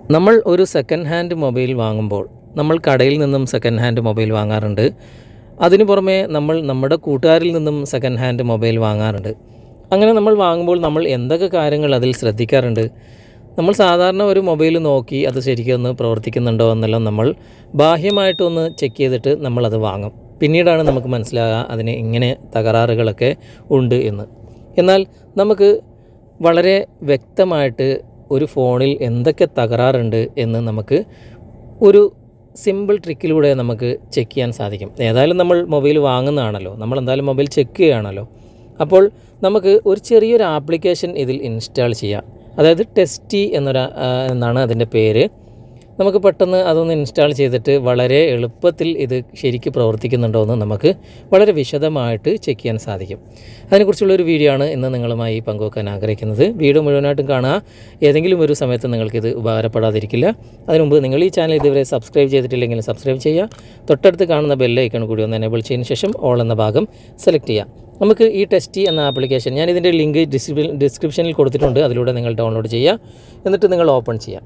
നമ്മൾ ഒരു second hand mobile വാങ്ങുമ്പോൾ നമ്മൾ കടയിൽ നിന്നും സെക്കൻഡ് ഹാൻഡ് മൊബൈൽ വാങ്ങാറുണ്ട് അതിനു പുറമെ നമ്മൾ നമ്മുടെ കൂട്ടുകാരിൽ നിന്നും സെക്കൻഡ് ഹാൻഡ് മൊബൈൽ വാങ്ങാറുണ്ട് അങ്ങനെ നമ്മൾ വാങ്ങുമ്പോൾ നമ്മൾ എന്തൊക്കെ കാര്യങ്ങൾ അതിൽ ശ്രദ്ധിക്കാറുണ്ട് നമ്മൾ സാധാരണ ഒരു മൊബൈൽ നോക്കി അത് ശരിക്കും ഒന്ന് പ്രവർത്തിക്കുന്നുണ്ടോ എന്നെല്ലാം നമ്മൾ ബാഹ്യമായിട്ടൊന്ന് ചെക്ക് ചെയ്തിട്ട് നമ്മളത് വാങ്ങും പിന്നീടാണ് നമുക്ക് മനസ്സിലാകുക അതിന് ഇങ്ങനെ തകരാറുകളൊക്കെ ഉണ്ട് എന്ന് എന്നാൽ നമുക്ക് വളരെ വ്യക്തമായിട്ട് ഒരു ഫോണിൽ എന്തൊക്കെ തകരാറുണ്ട് എന്ന് നമുക്ക് ഒരു സിമ്പിൾ ട്രിക്കിലൂടെ നമുക്ക് ചെക്ക് ചെയ്യാൻ സാധിക്കും ഏതായാലും നമ്മൾ മൊബൈൽ വാങ്ങുന്നതാണല്ലോ നമ്മൾ എന്തായാലും മൊബൈൽ ചെക്ക് ചെയ്യുകയാണല്ലോ അപ്പോൾ നമുക്ക് ഒരു ചെറിയൊരു ആപ്ലിക്കേഷൻ ഇതിൽ ഇൻസ്റ്റാൾ ചെയ്യാം അതായത് ടെസ്റ്റി എന്നൊരു ആ, എന്നാണ് അതിൻ്റെ പേര് നമുക്ക് പെട്ടെന്ന് അതൊന്ന് ഇൻസ്റ്റാൾ ചെയ്തിട്ട് വളരെ എളുപ്പത്തിൽ ഇത് ശരിക്ക് പ്രവർത്തിക്കുന്നുണ്ടോ എന്ന് നമുക്ക് വളരെ വിശദമായിട്ട് ചെക്ക് ചെയ്യാൻ സാധിക്കും അതിനെക്കുറിച്ചുള്ള ഒരു വീഡിയോ ആണ് ഇന്ന് നിങ്ങളുമായി പങ്കുവെക്കാൻ ആഗ്രഹിക്കുന്നത് വീഡിയോ മുഴുവനായിട്ടും കാണുക ഏതെങ്കിലും ഒരു സമയത്ത് നിങ്ങൾക്കിത് ഉപകാരപ്പെടാതിരിക്കില്ല അതിനു മുമ്പ് നിങ്ങൾ ഈ ചാനൽ ഇതുവരെ സബ്സ്ക്രൈബ് ചെയ്തിട്ടില്ലെങ്കിൽ സബ്സ്ക്രൈബ് ചെയ്യുക തൊട്ടടുത്ത് കാണുന്ന ബെല്ലൈക്കൺ കൂടി ഒന്ന് എനേബിൾ ചെയ്തതിന് ശേഷം ഓൾ എന്ന ഭാഗം സെലക്ട് ചെയ്യുക നമുക്ക് ഈ ടെസ്റ്റി എന്ന ആപ്ലിക്കേഷൻ ഞാൻ ഇതിൻ്റെ ലിങ്ക് ഡിസ്ക്രിപ്ഷൻ ഡിസ്ക്രിപ്ഷനിൽ കൊടുത്തിട്ടുണ്ട് അതിലൂടെ നിങ്ങൾ ഡൗൺലോഡ് ചെയ്യുക എന്നിട്ട് നിങ്ങൾ ഓപ്പൺ ചെയ്യുക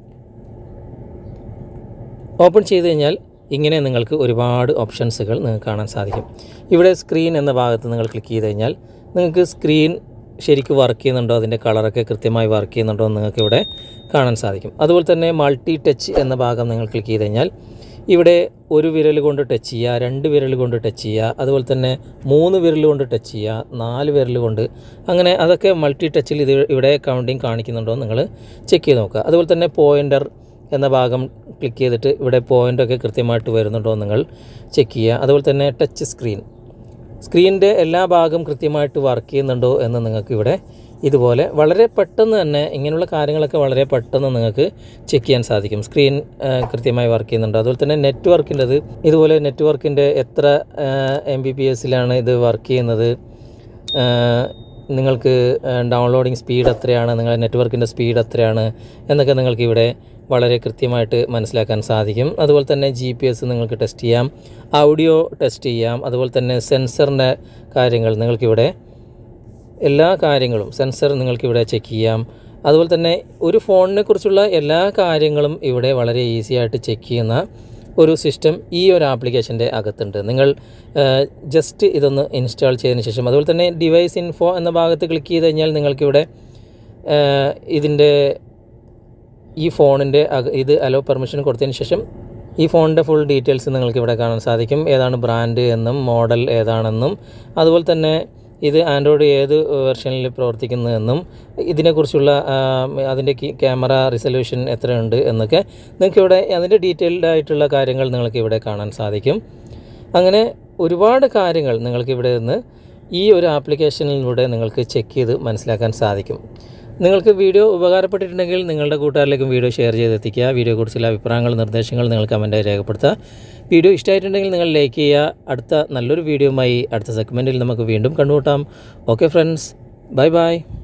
ഓപ്പൺ ചെയ്ത് കഴിഞ്ഞാൽ ഇങ്ങനെ നിങ്ങൾക്ക് ഒരുപാട് ഓപ്ഷൻസുകൾ നിങ്ങൾക്ക് കാണാൻ സാധിക്കും ഇവിടെ സ്ക്രീൻ എന്ന ഭാഗത്ത് നിങ്ങൾ ക്ലിക്ക് ചെയ്ത് കഴിഞ്ഞാൽ നിങ്ങൾക്ക് സ്ക്രീൻ ശരിക്കും വർക്ക് ചെയ്യുന്നുണ്ടോ അതിൻ്റെ കളറൊക്കെ കൃത്യമായി വർക്ക് ചെയ്യുന്നുണ്ടോ എന്ന് നിങ്ങൾക്ക് ഇവിടെ കാണാൻ സാധിക്കും അതുപോലെ തന്നെ മൾട്ടി ടച്ച് എന്ന ഭാഗം നിങ്ങൾ ക്ലിക്ക് ചെയ്ത് കഴിഞ്ഞാൽ ഇവിടെ ഒരു വിരൽ കൊണ്ട് ടച്ച് ചെയ്യുക രണ്ട് വിരൽ കൊണ്ട് ടച്ച് ചെയ്യുക അതുപോലെ തന്നെ മൂന്ന് വിരൽ കൊണ്ട് ടച്ച് ചെയ്യുക നാല് വിരൽ കൊണ്ട് അങ്ങനെ അതൊക്കെ മൾട്ടി ടച്ചിൽ ഇത് ഇവിടെ കൗണ്ടിങ് കാണിക്കുന്നുണ്ടോ എന്ന് നിങ്ങൾ ചെക്ക് ചെയ്ത് നോക്കുക അതുപോലെ തന്നെ പോയിൻ്റർ എന്ന ഭാഗം ക്ലിക്ക് ചെയ്തിട്ട് ഇവിടെ പോയിൻ്റൊക്കെ കൃത്യമായിട്ട് വരുന്നുണ്ടോ എന്ന് നിങ്ങൾ ചെക്ക് ചെയ്യുക അതുപോലെ തന്നെ ടച്ച് സ്ക്രീൻ സ്ക്രീനിൻ്റെ എല്ലാ ഭാഗം കൃത്യമായിട്ട് വർക്ക് ചെയ്യുന്നുണ്ടോ എന്ന് നിങ്ങൾക്ക് ഇവിടെ ഇതുപോലെ വളരെ പെട്ടെന്ന് തന്നെ ഇങ്ങനെയുള്ള കാര്യങ്ങളൊക്കെ വളരെ പെട്ടെന്ന് നിങ്ങൾക്ക് ചെക്ക് ചെയ്യാൻ സാധിക്കും സ്ക്രീൻ ആ, കൃത്യമായി വർക്ക് ചെയ്യുന്നുണ്ട് അതുപോലെ തന്നെ നെറ്റ്വർക്കിൻ്റെത് ഇതുപോലെ നെറ്റ്വർക്കിൻ്റെ എത്ര എം ബി പി എസിലാണ് ഇത് വർക്ക് ചെയ്യുന്നത് ആ, നിങ്ങൾക്ക് ഡൗൺലോഡിങ് സ്പീഡ് എത്രയാണ് നിങ്ങളുടെ നെറ്റ്വർക്കിൻ്റെ സ്പീഡ് എത്രയാണ് എന്നൊക്കെ നിങ്ങൾക്ക് ഇവിടെ വളരെ കൃത്യമായിട്ട് മനസ്സിലാക്കാൻ സാധിക്കും അതുപോലെ തന്നെ ജി പി എസ് നിങ്ങൾക്ക് ടെസ്റ്റ് ചെയ്യാം ഓഡിയോ ടെസ്റ്റ് ചെയ്യാം അതുപോലെ തന്നെ സെൻസറിൻ്റെ കാര്യങ്ങൾ നിങ്ങൾക്കിവിടെ എല്ലാ കാര്യങ്ങളും സെൻസർ നിങ്ങൾക്കിവിടെ ചെക്ക് ചെയ്യാം അതുപോലെ തന്നെ ഒരു ഫോണിനെ കുറിച്ചുള്ള എല്ലാ കാര്യങ്ങളും ഇവിടെ വളരെ ഈസി ആയിട്ട് ചെക്ക് ചെയ്യുന്ന ഒരു സിസ്റ്റം ഈ ഒരു ആപ്ലിക്കേഷൻ്റെ അകത്തുണ്ട് നിങ്ങൾ ജസ്റ്റ് ഇതൊന്ന് ഇൻസ്റ്റാൾ ചെയ്തതിന് ശേഷം അതുപോലെ തന്നെ ഡിവൈസ് ഇൻഫോ എന്ന ഭാഗത്ത് ക്ലിക്ക് ചെയ്ത് കഴിഞ്ഞാൽ നിങ്ങൾക്കിവിടെ ഏഹ്, ഇതിൻ്റെ ഈ ഫോണിൻ്റെ അക- ഇത് അലോ പെർമിഷൻ കൊടുത്തതിന് ശേഷം ഈ ഫോണിൻ്റെ ഫുൾ ഡീറ്റെയിൽസ് നിങ്ങൾക്ക് ഇവിടെ കാണാൻ സാധിക്കും ഏതാണ് ബ്രാൻഡ് എന്നും മോഡൽ ഏതാണെന്നും അതുപോലെ തന്നെ ഇത് ആൻഡ്രോയിഡ് ഏത് വെർഷനിൽ പ്രവർത്തിക്കുന്നതെന്നും ഇതിനെക്കുറിച്ചുള്ള ആ, അതിൻ്റെ ക്യാമറ റിസൊല്യൂഷൻ എത്രയുണ്ട് എന്നൊക്കെ നിങ്ങൾക്ക് ഇവിടെ അതിൻ്റെ ഡീറ്റെയിൽഡ് ആയിട്ടുള്ള കാര്യങ്ങൾ നിങ്ങൾക്ക് ഇവിടെ കാണാൻ സാധിക്കും അങ്ങനെ ഒരുപാട് കാര്യങ്ങൾ നിങ്ങൾക്ക് ഇവിടെ നിന്ന് ഈ ഒരു ആപ്ലിക്കേഷനിലൂടെ നിങ്ങൾക്ക് ചെക്ക് ചെയ്ത് മനസ്സിലാക്കാൻ സാധിക്കും നിങ്ങൾക്ക് വീഡിയോ ഉപകാരപ്പെട്ടിട്ടുണ്ടെങ്കിൽ നിങ്ങളുടെ കൂട്ടുകാരിലേക്കും വീഡിയോ ഷെയർ ചെയ്തെത്തിക്കുക വീഡിയോയെക്കുറിച്ചുള്ള അഭിപ്രായങ്ങൾ നിർദ്ദേശങ്ങൾ നിങ്ങൾ കമൻറ്റായി രേഖപ്പെടുത്തുക വീഡിയോ ഇഷ്ടമായിട്ടുണ്ടെങ്കിൽ നിങ്ങൾ ലൈക്ക് ചെയ്യുക അടുത്ത നല്ലൊരു വീഡിയോയുമായി അടുത്ത സെഗ്മെൻറ്റിൽ നമുക്ക് വീണ്ടും കണ്ടുമുട്ടാം ഓക്കെ ഫ്രണ്ട്സ് ബൈ ബൈ